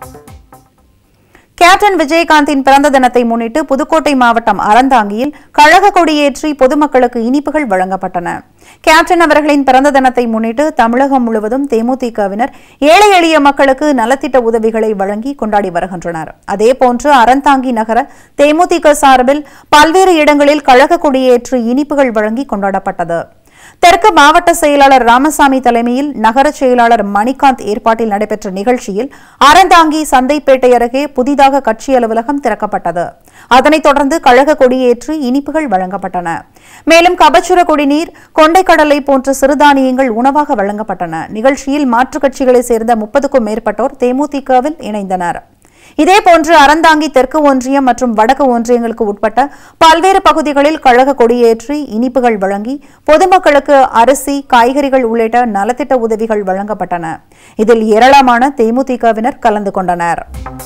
captain விஜயகாந்தின் பிறந்த தினத்தை முன்னிட்டு புதுக்கோட்டை மாவட்டம் அறந்தாங்கியில் கழக கொடியேற்றி பொதுமக்களுக்கு இனிப்புகள் வழங்கப்பட்டன கேப்டன் அவர்களின் பிறந்த தினத்தை முன்னிட்டு தமிழகம் முழுவதும் தேமுதிகவினர் ஏழை எளிய மக்களுக்கு நலத்திட்ட உதவிகளை வழங்கி கொண்டாடி வருகின்றனர் அதேபோன்று அறந்தாங்கி நகர தேமுதிக சார்பில் பல்வேறு இடங்களில் கழக கொடியேற்றி இனிப்புகள் வழங்கி கொண்டாடப்பட்டது தெற்கு மாவட்ட செயலாளர் ராமசாமி தலைமையில் நகர செயலாளர் மணிகாந்த் ஏற்பாட்டில் நடைபெற்ற நிகழ்ச்சியில் அறந்தாங்கி சந்தைப்பேட்டை அருகே புதிதாக கட்சி அலுவலகம் திறக்கப்பட்டது அதனைத் தொடர்ந்து கழக கொடியேற்றி இனிப்புகள் வழங்கப்பட்டன மேலும் கபச்சுர குடிநீர் கொண்டைக்கடலை போன்ற சிறுதானியங்கள் உணவாக வழங்கப்பட்டன நிகழ்ச்சியில் மாற்றுக் கட்சிகளைச் சேர்ந்த முப்பதுக்கும் மேற்பட்டோர் தேமுதிகவில் இணைந்தனர் இதேபோன்று அறந்தாங்கி தெற்கு ஒன்றியம் மற்றும் வடக்கு ஒன்றியங்களுக்கு உட்பட்ட பல்வேறு பகுதிகளில் கழக கொடியேற்றி இனிப்புகள் வழங்கி பொதுமக்களுக்கு அரிசி காய்கறிகள் உள்ளிட்ட நலத்திட்ட உதவிகள் வழங்கப்பட்டன இதில் ஏராளமான தேமுதிகவினர் கலந்து கொண்டனர்